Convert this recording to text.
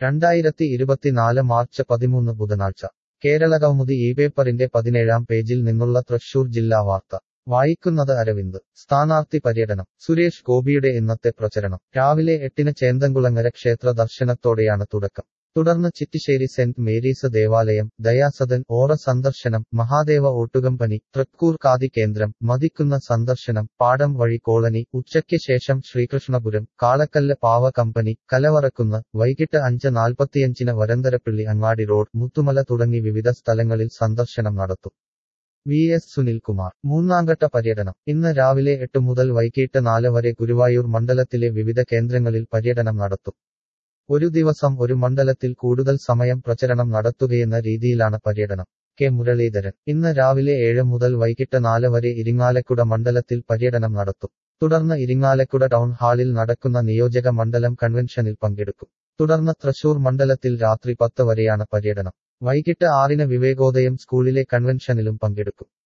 രണ്ടായിരത്തി ഇരുപത്തിനാല് മാർച്ച് പതിമൂന്ന് ബുധനാഴ്ച കേരളകൗമുദി ഈ പേപ്പറിന്റെ പതിനേഴാം പേജിൽ നിന്നുള്ള തൃശൂർ ജില്ലാ വാർത്ത വായിക്കുന്നത് അരവിന്ദ് സ്ഥാനാർത്ഥി പര്യടനം സുരേഷ് ഗോപിയുടെ ഇന്നത്തെ പ്രചരണം രാവിലെ എട്ടിന് ചേന്തൻകുളങ്ങര ക്ഷേത്ര ദർശനത്തോടെയാണ് തുടക്കം തുടർന്ന് ചിറ്റിശ്ശേരി സെന്റ് മേരീസ് ദേവാലയം ദയാസദൻ ഓറ സന്ദർശനം മഹാദേവ ഓട്ടുകമ്പനി തൃക്കൂർ കാതി കേന്ദ്രം മതിക്കുന്ന സന്ദർശനം പാടം വഴി കോളനി ഉച്ചയ്ക്ക് ശേഷം ശ്രീകൃഷ്ണപുരം കാളക്കല്ല് പാവ കമ്പനി കലവറക്കുന്ന് വൈകിട്ട് അഞ്ച് നാൽപ്പത്തിയഞ്ചിന് വരന്തരപ്പിള്ളി അങ്ങാടി റോഡ് മുത്തുമല തുടങ്ങി വിവിധ സ്ഥലങ്ങളിൽ സന്ദർശനം നടത്തും വി എസ് സുനിൽകുമാർ മൂന്നാംഘട്ട പര്യടനം ഇന്ന് രാവിലെ എട്ട് മുതൽ വൈകിട്ട് നാല് വരെ ഗുരുവായൂർ മണ്ഡലത്തിലെ വിവിധ കേന്ദ്രങ്ങളിൽ പര്യടനം നടത്തും ഒരു ദിവസം ഒരു മണ്ഡലത്തിൽ കൂടുതൽ സമയം പ്രചരണം നടത്തുകയെന്ന രീതിയിലാണ് പര്യടനം കെ മുരളീധരൻ ഇന്ന് രാവിലെ ഏഴ് മുതൽ വൈകിട്ട് നാല് വരെ ഇരിങ്ങാലക്കുട മണ്ഡലത്തിൽ പര്യടനം നടത്തും തുടർന്ന് ഇരിങ്ങാലക്കുട ടൗൺ ഹാളിൽ നടക്കുന്ന നിയോജക മണ്ഡലം കൺവെൻഷനിൽ പങ്കെടുക്കും തുടർന്ന് തൃശൂർ മണ്ഡലത്തിൽ രാത്രി പത്ത് വരെയാണ് പര്യടനം വൈകിട്ട് ആറിന് വിവേകോദയം സ്കൂളിലെ കൺവെൻഷനിലും പങ്കെടുക്കും